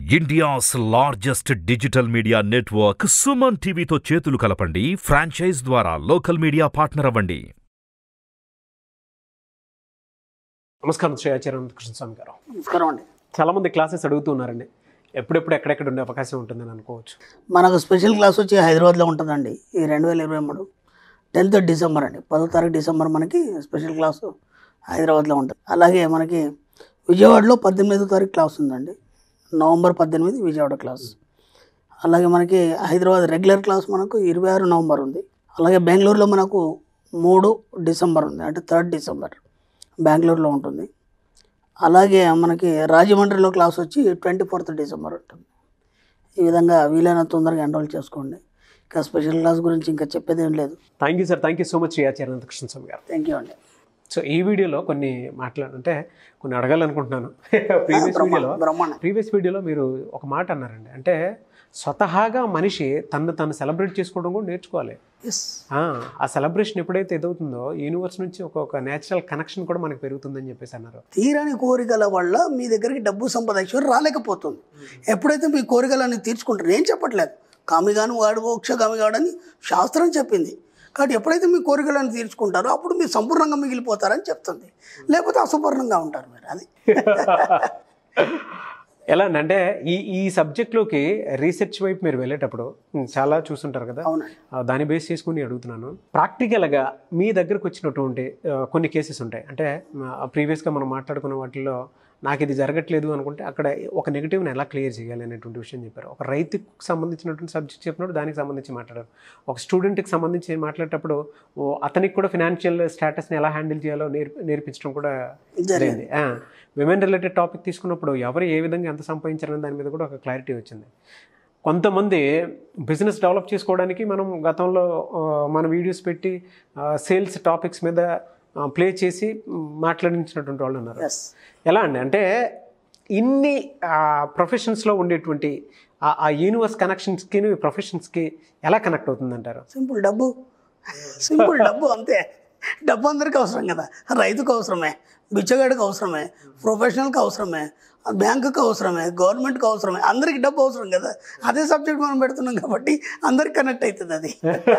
India's largest digital media network Suman టీవీతో చేతులు కలపండి ఫ్రాంచైజ్ ద్వారా లోకల్ మీడియా పార్ట్నర్ అవ్వండి నమస్కారం శ్రీ ఆచార్య కృష్ణ స్వామి గారు నమస్కారం అండి చాలామంది క్లాసెస్ అడుగుతూ ఉన్నారండి ఎప్పుడెప్పుడు ఎక్కడెక్కడ ఉండే అవకాశం ఉంటుందని అనుకోవచ్చు మనకు స్పెషల్ క్లాస్ వచ్చి హైదరాబాద్లో ఉంటుందండి ఈ రెండు వేల ఇరవై మూడు టెన్త్ డిసెంబర్ అండి పదో తారీఖు డిసెంబర్ మనకి స్పెషల్ క్లాసు హైదరాబాద్లో ఉంటుంది అలాగే మనకి విజయవాడలో పద్దెనిమిదో తారీఖు క్లాస్ ఉందండి నవంబర్ పద్దెనిమిది విజయవాడ క్లాస్ అలాగే మనకి హైదరాబాద్ రెగ్యులర్ క్లాస్ మనకు ఇరవై ఆరు నవంబర్ ఉంది అలాగే బెంగళూరులో మనకు మూడు డిసెంబర్ ఉంది అంటే థర్డ్ డిసెంబర్ బెంగళూరులో ఉంటుంది అలాగే మనకి రాజమండ్రిలో క్లాస్ వచ్చి ట్వంటీ ఫోర్త్ డిసెంబర్ ఉంటుంది ఈ విధంగా వీలైన తొందరగా ఎన్రోల్ చేసుకోండి ఇంకా స్పెషల్ క్లాస్ గురించి ఇంకా చెప్పేది ఏం లేదు thank you sir thank you so much Shri Acharya Krishna Swami గారు థ్యాంక్ యూ అండి సో ఈ వీడియోలో కొన్ని మాట్లాడంటే కొన్ని అడగాలనుకుంటున్నాను ప్రీవియస్ వీడియోలో బ్రహ్మాండం ప్రీవియస్ వీడియోలో మీరు ఒక మాట అన్నారండి అంటే స్వతహాగా మనిషి తను తను సెలబ్రేట్ చేసుకోవడం కూడా నేర్చుకోవాలి ఎస్ ఆ, ఆ సెలబ్రేషన్ ఎప్పుడైతే ఎదవుతుందో యూనివర్స్ నుంచి ఒక ఒక నేచురల్ కనెక్షన్ కూడా మనకు పెరుగుతుందని చెప్పేసి అన్నారు తీరని కోరికల వల్ల మీ దగ్గరికి డబ్బు సంపద ఐశ్వర్యం రాలేకపోతుంది ఎప్పుడైతే మీ కోరికలన్నీ తీర్చుకుంటారు నేను చెప్పట్లేదు కామిగాను వాడు మోక్షగామి వాడని శాస్త్రం చెప్పింది కాబట్టి ఎప్పుడైతే మీ కోరికలను తీర్చుకుంటారో అప్పుడు మీరు సంపూర్ణంగా మిగిలిపోతారని చెప్తుంది లేకపోతే అసంపూర్ణంగా ఉంటారు మీరు అది ఎలా అంటే ఈ ఈ సబ్జెక్ట్లోకి రీసెర్చ్ వైపు మీరు వెళ్ళేటప్పుడు ఉమ్, చాలా చూస్తుంటారు కదా అవునండి ఆ, దాన్ని బేస్ చేసుకుని అడుగుతున్నాను ప్రాక్టికల్గా మీ దగ్గరకు వచ్చినటువంటి ఆ, కొన్ని కేసెస్ ఉంటాయి అంటే ప్రీవియస్గా మనం మాట్లాడుకున్న వాటిల్లో నాకు ఇది జరగట్లేదు అనుకుంటే అక్కడ ఒక నెగిటివ్ని ఎలా క్లియర్ చేయాలి అనేటువంటి విషయం చెప్పారు ఒక రైతుకు సంబంధించినటువంటి సబ్జెక్ట్ చెప్పినప్పుడు దానికి సంబంధించి మాట్లాడారు ఒక స్టూడెంట్కి సంబంధించి మాట్లాడేటప్పుడు ఓ, అతనికి కూడా ఫినాన్షియల్ స్టేటస్ని ఎలా హ్యాండిల్ చేయాలో నేర్పి నేర్పించడం కూడా జరిగింది జరిగింది విమెన్ రిలేటెడ్ టాపిక్ తీసుకున్నప్పుడు ఎవరు ఏ విధంగా ఎంత సంపాదించారనే దాని మీద కూడా ఒక క్లారిటీ వచ్చింది కొంతమంది బిజినెస్ డెవలప్ చేసుకోవడానికి మనం గతంలో ఆ, మన వీడియోస్ పెట్టి సేల్స్ టాపిక్స్ మీద ప్లే చేసి మ్, మాట్లాడించినటువంటి వాళ్ళు ఉన్నారు ఎస్ ఎలా అండి అంటే ఇన్ని ప్రొఫెషన్స్లో ఉండేటువంటి ఆ- ఆ యూనివర్స్ కనెక్షన్స్కి ప్రొఫెషన్స్కి ఎలా కనెక్ట్ అవుతుందంటారు సింపుల్ డబ్బు సింపుల్ డబ్బు అంతే డబ్బు అందరికీ అవసరం కదా రైతుకు అవసరమే బిచ్చగాడికి అవసరమే ప్రొఫెషనల్కి అవసరమే బ్యాంకుకి అవసరమే గవర్నమెంట్కి అవసరమే అందరికి డబ్బు అవసరం కదా అదే సబ్జెక్ట్ మనం పెడుతున్నాం కాబట్టి అందరికి కనెక్ట్ అవుతుంది అది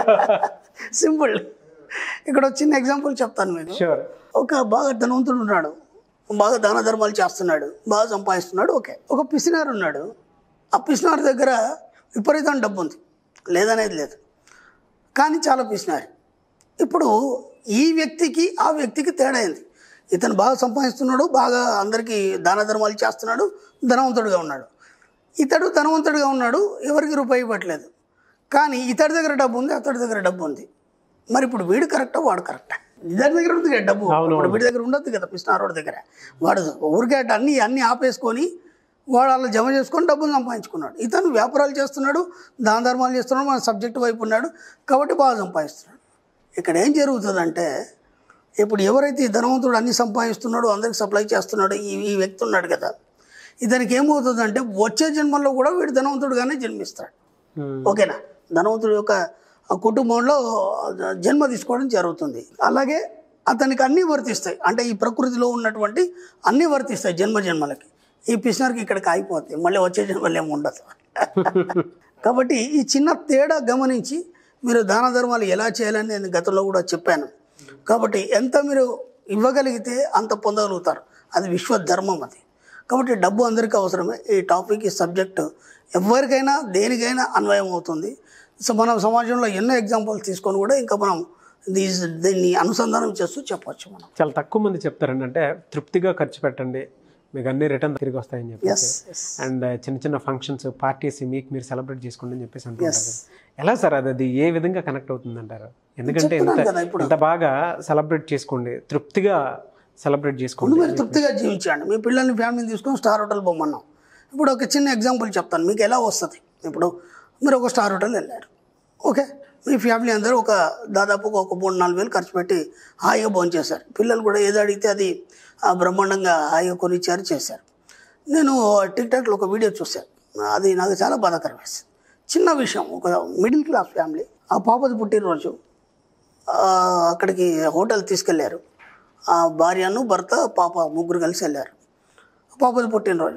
సింపుల్ ఇక్కడ ఒక చిన్న ఎగ్జాంపుల్ చెప్తాను మీకు షూర్ ఒక బాగా ధనవంతుడు ఉన్నాడు బాగా దాన ధర్మాలు చేస్తున్నాడు బాగా సంపాదిస్తున్నాడు ఓకే ఒక పిసినారు ఉన్నాడు ఆ పిసినారు దగ్గర విపరీతం డబ్బు ఉంది లేదనేది లేదు కానీ చాలా పిసినారు ఇప్పుడు ఈ వ్యక్తికి ఆ వ్యక్తికి తేడా అయింది ఇతను బాగా సంపాదిస్తున్నాడు బాగా అందరికీ దాన ధర్మాలు చేస్తున్నాడు ధనవంతుడుగా ఉన్నాడు ఇతడు ధనవంతుడిగా ఉన్నాడు ఎవరికి రూపాయి ఇవ్వట్లేదు కానీ ఇతడి దగ్గర డబ్బు ఉంది అతడి దగ్గర డబ్బు ఉంది మరి ఇప్పుడు వీడు కరెక్టా వాడు కరెక్టా ఇద్దరి దగ్గర ఉంది కదా డబ్బు అవును, ఇప్పుడు వీడి దగ్గర ఉండదు కదా పిస్నారోడి దగ్గర వాడు ఊరికే అట్ట అన్ని అన్ని ఆపేసుకొని వాడు అలా జమ చేసుకొని డబ్బులు సంపాదించుకున్నాడు ఇతను వ్యాపారాలు చేస్తున్నాడు దాన ధర్మాలు చేస్తున్నాడు మన సబ్జెక్ట్ వైపు ఉన్నాడు కాబట్టి బాగా సంపాదిస్తున్నాడు ఇక్కడ ఏం జరుగుతుందంటే ఇప్పుడు ఎవరైతే ఈ ధనవంతుడు అన్ని సంపాదిస్తున్నాడో అందరికి సప్లై చేస్తున్నాడో ఈ ఈ వ్యక్తి ఉన్నాడు కదా ఇతనికి ఏమవుతుందంటే వచ్చే జన్మల్లో కూడా వీడు ధనవంతుడుగానే జన్మిస్తాడు ఓకేనా ధనవంతుడి యొక్క ఆ కుటుంబంలో జన్మ తీసుకోవడం జరుగుతుంది అలాగే అతనికి అన్నీ వర్తిస్తాయి అంటే ఈ ప్రకృతిలో ఉన్నటువంటి అన్నీ వర్తిస్తాయి జన్మ జన్మలకి ఈ పిసినర్కి ఇక్కడికి ఆగిపోతాయి మళ్ళీ వచ్చే జన్మలు ఏమి ఉండదు కాబట్టి ఈ చిన్న తేడా గమనించి మీరు దాన ధర్మాలు ఎలా చేయాలని నేను గతంలో కూడా చెప్పాను కాబట్టి ఎంత మీరు ఇవ్వగలిగితే అంత పొందగలుగుతారు అది విశ్వధర్మం అది కాబట్టి డబ్బు అందరికీ అవసరమే ఈ టాపిక్ ఈ సబ్జెక్టు ఎవరికైనా దేనికైనా అన్వయం అవుతుంది సో మనం సమాజంలో ఎన్నో ఎగ్జాంపుల్స్ తీసుకొని కూడా ఇంకా మనం దీ- దీన్ని అనుసంధానం చేస్తూ చెప్పొచ్చు మనం చాలా తక్కువ మంది చెప్తారండి అంటే తృప్తిగా ఖర్చు పెట్టండి మీకు అన్ని రిటర్న్ తిరిగి వస్తాయని ఎస్ చెప్పేసి ఎస్ అండ్ చిన్న చిన్న ఫంక్షన్స్ పార్టీస్ మీకు మీరు సెలబ్రేట్ చేసుకోండి అని చెప్పేసి అంటుంటారు ఎలా సార్ అది అది ఏ విధంగా కనెక్ట్ అవుతుంది అంటారు ఎందుకంటే ఎంత చెప్తున్నాను కదా ఇప్పుడు. ఎంత బాగా సెలబ్రేట్ చేసుకోండి తృప్తిగా సెలబ్రేట్ ముందు చేసుకోండి మీరు తృప్తిగా జీవించండి మీ పిల్లల్ని ఫ్యామిలీని తీసుకొని స్టార్ హోటల్ బొమ్మన్నాం ఇప్పుడు ఒక చిన్న ఎగ్జాంపుల్ చెప్తాను మీకు ఎలా వస్తుంది ఇప్పుడు మీరు ఒక స్టార్ హోటల్ వెళ్ళారు ఓకే మీ ఫ్యామిలీ అందరూ ఒక దాదాపు ఒక మూడు నాలుగు వేలు ఖర్చు పెట్టి హాయిగా భోజనం చేశారు పిల్లలు కూడా ఏది అడిగితే అది ఆ, బ్రహ్మాండంగా హాయిగా కొనిచ్చారు చేశారు నేను టిక్ టాక్లో ఒక వీడియో చూశాను అది నాకు చాలా బాధాకరం వేసింది చిన్న విషయం ఒక మిడిల్ క్లాస్ ఫ్యామిలీ ఆ పాపది పుట్టినరోజు ఆ, అక్కడికి హోటల్ తీసుకెళ్లారు ఆ భార్యను భర్త పాప ముగ్గురు కలిసి వెళ్ళారు పాపది పుట్టినరోజు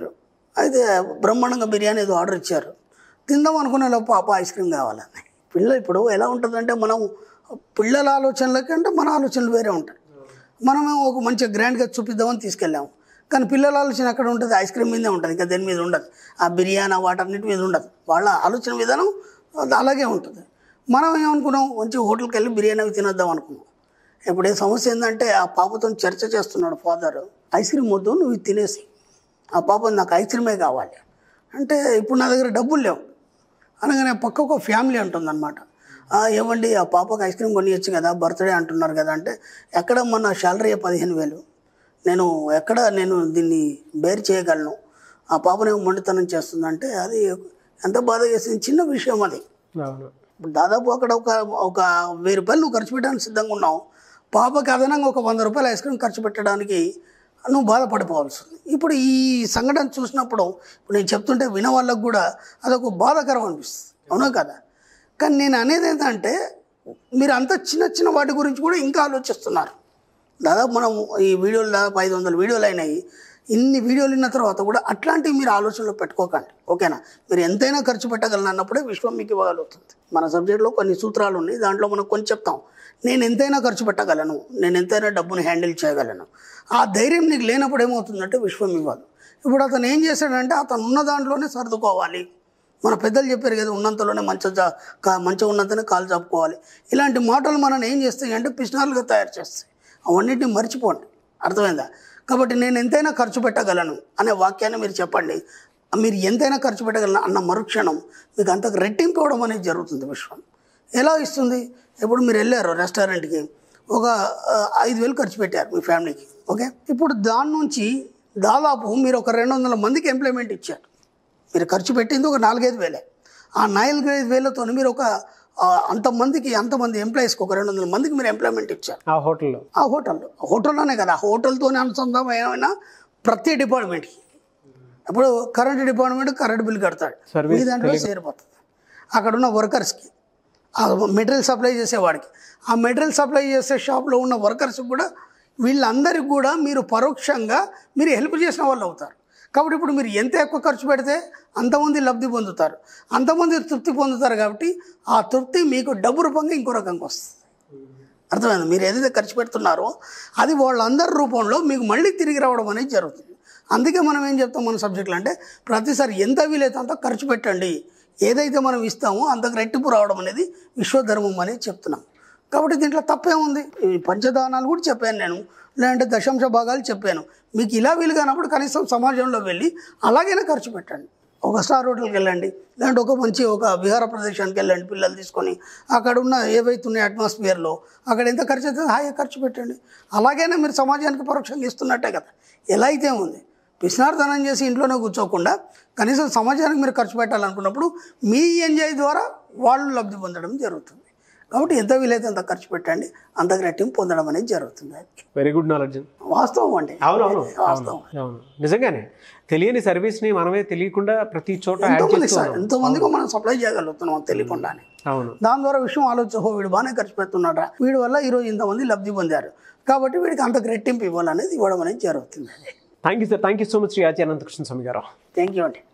అయితే బ్రహ్మాండంగా బిర్యానీ ఏదో ఆర్డర్ ఇచ్చారు తిందాం అనుకునే లోపు పాప ఐస్ క్రీమ్ కావాలని పిల్ల ఇప్పుడు ఎలా ఉంటుందంటే మనం పిల్లల ఆలోచనలకి అంటే మన ఆలోచనలు వేరే ఉంటాయి మనమేమో ఒక మంచిగా గ్రాండ్గా చూపిద్దామని తీసుకెళ్ళాము కానీ పిల్లల ఆలోచన ఎక్కడ ఉంటుంది ఐస్ క్రీమ్ మీదే ఉంటుంది ఇంకా దేని మీద ఉండదు ఆ బిర్యానీ వాటన్నిటి మీద ఉండదు వాళ్ళ ఆలోచన విధానం అది అలాగే ఉంటుంది మనం ఏమనుకున్నాం మంచి హోటల్కి వెళ్ళి బిర్యానీ అవి తినొద్దాం అనుకున్నాం ఇప్పుడు ఏ సమస్య ఏంటంటే ఆ పాపతో చర్చ చేస్తున్నాడు ఫాదర్ ఐస్ క్రీమ్ వద్దు నువ్వు ఇది తినేసి ఆ పాప నాకు ఐస్ క్రీమే కావాలి అంటే ఇప్పుడు నా దగ్గర డబ్బులు లేవు అనగానే పక్క ఒక ఫ్యామిలీ ఉంటుందన్నమాట "ఆ, ఏమండి ఆ పాపకు ఐస్ క్రీమ్ కొనియచ్చు కదా బర్త్డే అంటున్నారు కదా అంటే ఎక్కడ మన శాలరీ పదిహేను వేలు నేను ఎక్కడ నేను దీన్ని బేర్ చేయగలను ఆ పాపనేమో మొండితనం చేస్తుందంటే అది ఎంత బాధ చేసింది చిన్న విషయం అది అవును ఇప్పుడు దాదాపు అక్కడ ఒక ఒక వెయ్యి రూపాయలు నువ్వు ఖర్చు పెట్టడానికి సిద్ధంగా ఉన్నావు పాపకి అదనంగా ఒక వంద రూపాయలు ఐస్ క్రీమ్ ఖర్చు పెట్టడానికి నువ్వు బాధపడిపోవాల్సి ఉంది ఇప్పుడు ఈ సంఘటన చూసినప్పుడు ఇప్పుడు నేను చెప్తుంటే విన వాళ్ళకు కూడా అదొక బాధాకరం అనిపిస్తుంది అవునా కదా కానీ నేను అనేది ఏంటంటే మీరు అంత చిన్న చిన్న వాటి గురించి కూడా ఇంకా ఆలోచిస్తున్నారు దాదాపు మనం ఈ వీడియోలు దాదాపు ఐదు వందల వీడియోలు అయినాయి ఇన్ని వీడియోలు విన్న తర్వాత కూడా అట్లాంటివి మీరు ఆలోచనలో పెట్టుకోకండి ఓకేనా మీరు ఎంతైనా ఖర్చు పెట్టగలను అన్నప్పుడే విశ్వం మీకు ఇవ్వగలుగుతుంది మన సబ్జెక్ట్లో కొన్ని సూత్రాలు ఉన్నాయి దాంట్లో మనం కొన్ని చెప్తాం నేను ఎంతైనా ఖర్చు పెట్టగలను నేను ఎంతైనా డబ్బుని హ్యాండిల్ చేయగలను ఆ ధైర్యం నీకు లేనప్పుడు ఏమవుతుందంటే విశ్వం ఇవ్వదు ఇప్పుడు అతను ఏం చేశాడంటే అతను ఉన్న దాంట్లోనే సర్దుకోవాలి మన పెద్దలు చెప్పారు కదా ఉన్నంతలోనే మంచి మంచిగా ఉన్నంతనే కాలు చాపుకోవాలి ఇలాంటి మాటలు మనం ఏం చేస్తాయి అంటే పిసినాలుగా తయారు చేస్తాయి అవన్నిటిని మర్చిపోండి అర్థమైందా కాబట్టి నేను ఎంతైనా ఖర్చు పెట్టగలను అనే వాక్యాన్ని మీరు చెప్పండి మీరు ఎంతైనా ఖర్చు పెట్టగలను అన్న మరుక్షణం మీకు అంతకు రెట్టింపు ఇవ్వడం అనేది జరుగుతుంది విశ్వం ఎలా ఇస్తుంది ఇప్పుడు మీరు వెళ్ళారు రెస్టారెంట్కి ఒక ఆ, ఐదు వేలు ఖర్చు పెట్టారు మీ ఫ్యామిలీకి ఓకే ఇప్పుడు దాని నుంచి దాదాపు మీరు ఒక రెండు వందల మందికి ఎంప్లాయ్మెంట్ ఇచ్చారు మీరు ఖర్చు పెట్టింది ఒక నాలుగైదు వేలే ఆ నాలుగైదు వేలతో మీరు ఒక ఆ, అంతమందికి అంతమంది ఎంప్లాయీస్కి ఒక రెండు వందల మందికి మీరు ఎంప్లాయ్మెంట్ ఇచ్చారు ఆ హోటల్లో ఆ హోటల్లో హోటల్లోనే కదా ఆ హోటల్తోనే అనుసంధానమైన ప్రతి డిపార్ట్మెంట్కి ఇప్పుడు కరెంట్ డిపార్ట్మెంట్ కరెంట్ బిల్ కడతాడు Service మీ దాంట్లో చేరిపోతుంది అక్కడ ఉన్న వర్కర్స్కి ఆ మెటీరియల్ సప్లై చేసేవాడికి ఆ మెటీరియల్ సప్లై చేసే షాప్లో ఉన్న వర్కర్స్కి కూడా వీళ్ళందరికీ కూడా మీరు పరోక్షంగా మీరు హెల్ప్ చేసిన వాళ్ళు అవుతారు కాబట్టి ఇప్పుడు మీరు ఎంత ఎక్కువ ఖర్చు పెడితే అంతమంది లబ్ధి పొందుతారు అంతమంది తృప్తి పొందుతారు కాబట్టి ఆ తృప్తి మీకు డబ్బు రూపంగా ఇంకో రకంగా వస్తుంది అర్థమైంది మీరు ఏదైతే ఖర్చు పెడుతున్నారో అది వాళ్ళందరి రూపంలో మీకు మళ్ళీ తిరిగి రావడం అనేది జరుగుతుంది అందుకే మనం ఏం చెప్తాం మన సబ్జెక్టులు అంటే ప్రతిసారి ఎంత వీలైతే అంత ఖర్చు పెట్టండి ఏదైతే మనం ఇస్తామో అంతకు రెట్టింపు రావడం అనేది విశ్వధర్మం అనేది చెప్తున్నాం కాబట్టి దీంట్లో తప్పేముంది ఈ పంచదానాలు కూడా చెప్పాను నేను లేదంటే దశాంశ భాగాలు చెప్పాను మీకు ఇలా వీలు కానప్పుడు కనీసం సమాజంలో వెళ్ళి అలాగైనా ఖర్చు పెట్టండి ఒక స్టార్ హోటల్కి వెళ్ళండి లేదంటే ఒక మంచి ఒక విహార ప్రదేశానికి వెళ్ళండి పిల్లలు తీసుకొని అక్కడ ఉన్న ఏవైతే ఉన్నాయి అట్మాస్ఫియర్లో అక్కడ ఎంత ఖర్చు అవుతుందో హాయిగా ఖర్చు పెట్టండి అలాగైనా మీరు సమాజానికి పరోక్షంగా ఇస్తున్నట్టే కదా ఎలా అయితే ఉంది పిసినార్దనం చేసి ఇంట్లోనే కూర్చోకుండా కనీసం సమాజానికి మీరు ఖర్చు పెట్టాలనుకున్నప్పుడు మీ ఎంజాయ్ ద్వారా వాళ్ళు లబ్ధి పొందడం జరుగుతుంది కాబట్టి ఎంత వీలైతే అంత ఖర్చు పెట్టండి అంతకు రెట్టింపు పొందడం అనేది జరుగుతుంది వెరీ గుడ్ నాలెడ్జ్ వాస్తవం అండి అవునవును వాస్తవం అవును నిజంగానే తెలియని సర్వీస్ని మనమే తెలియకుండా ప్రతి చోట యాడ్ ఎంతోమంది చేస్తూ ఉన్నాం. ఎంతోమందికి మనం సప్లై చేయగలుగుతున్నాం అది తెలియకుండానే అవును దాని ద్వారా విషయం ఆలోచన "ఓ, వీడు బాగానే ఖర్చు పెడుతున్నాడా వీడి వల్ల ఈరోజు ఇంతమంది లబ్ధి పొందారు కాబట్టి వీడికి అంతకు రెట్టింపు ఇవ్వాలనేది ఇవ్వడం అనేది జరుగుతుంది thank you sir thank you so much Shri Acharya Anantakrishna Swami గారు థ్యాంక్ యూ అండి